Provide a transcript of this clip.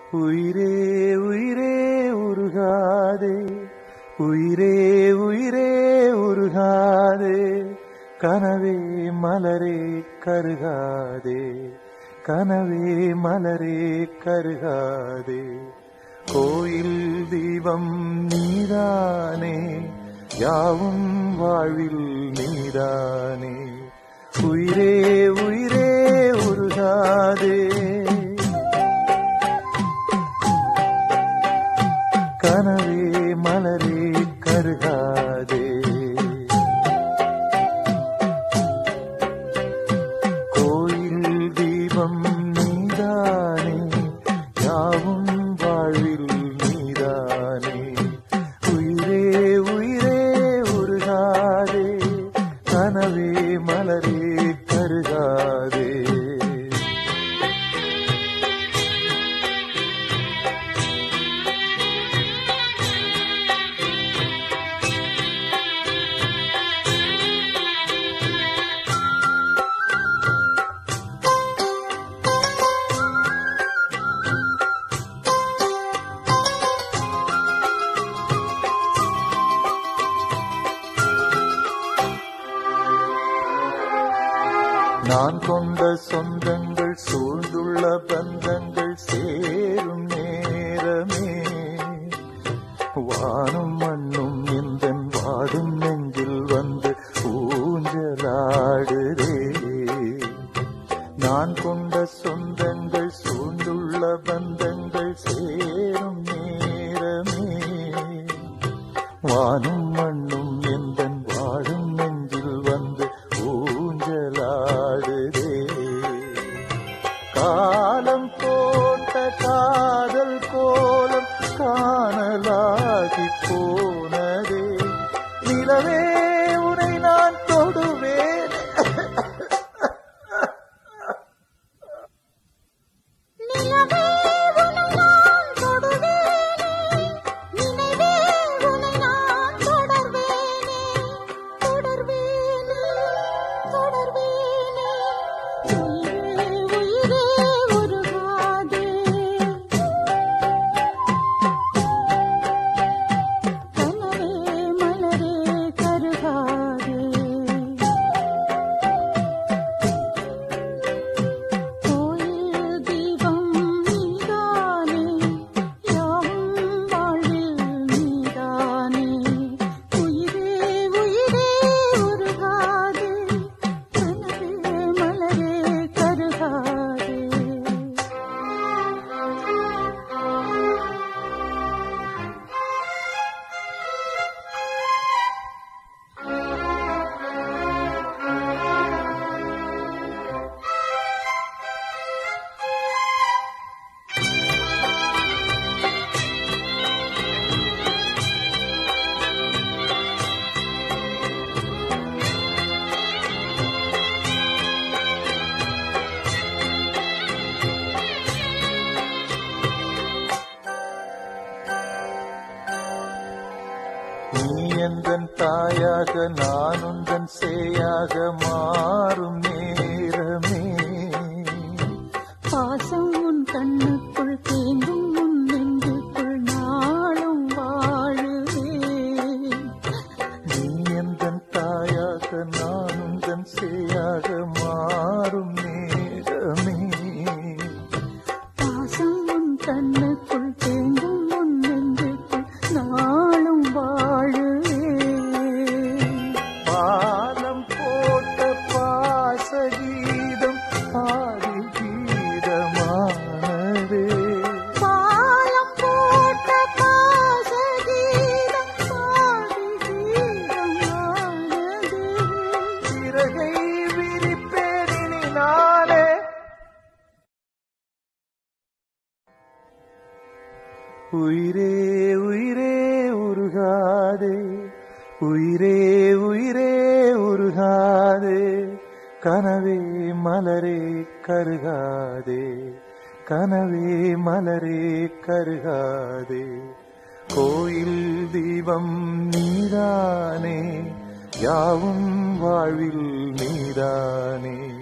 உயிரே உயிரே உருகாதே உயிரே உயிரே உருகாதே கனவே மலரே கருகாதே கனவே மலரே கருகாதே கோயில் தீபம் நீதானே யாவும் வாழ்வில் நீதானே உயிரே உயிரே உருகாதே கனவே மலரே கருகாதே கோயில் தீபம் நீதானே யாவும் வாழ்வில் நீதானே உயிரே உயிரே உருகாதே கனவே மலரே கருகாதே நான் கொண்ட சொந்தங்கள் சூழ்ந்துள்ள பந்தங்கள் சேரும் நேரமே வானும் மண்ணும் இந்த வாடும் நெஞ்சில் வந்து ஊஞ்சலாடுதே நான் கொண்ட சொந்தங்கள் சூழ்ந்துள்ள பந்தங்கள் சேரும் நேரமே வானும் மண்ணும் எந்த வாடும் நெஞ்சில் வந்து ஊஞ்சலாடுதே காலம் போட்ட காதல் கோலம் காணலாகி போனதே நிலவே உனை நான் தொடுவேன் நிலவே உனை நான் தொடுவேனே நினைவே உனை நான் தொடர்வேனே தொடர்வேனே தொடர்வேனே உயிரே உயிரே உருகாதே கனவே மலரே கருகாதே கோயில் தீபம் நீதானே யாவும் வாழ்வில் நீதானே உயிரே உயிரே உருகாதே கனவே மலரே கருகாதே நீ எந்தன் தாயாக நான் உந்தன் சேயாக மாறும் நேரமே பாசம் உன் கண்ணுக்குள் தேங்கும் உன் நெஞ்சுக்குள் நாளும் வாழுவேன் நீ எந்தன் தாயாக நான் உந்தன் சேயாக மாறும் நேரமே பாசம் உன் கண்ணுக்குள் தேங்கும் உன் நெஞ்சுக்குள் நாளும் வாழுவேன் பாலம் போட்ட பாசகீதம் பாடி கீதமானதே பாலம் போட்ட பாசகீதம் பாடி கீதமானது சிறகை விரிப்பேனினி நாளே உயிரே உயிரே உருகாதே உயிரே உயிரே உருகாதே கனவே மலரே கருகாதே கனவே மலரே கருகாதே கோயில் தீபம் நீதானே யாவும் வாழ்வில் நீதானே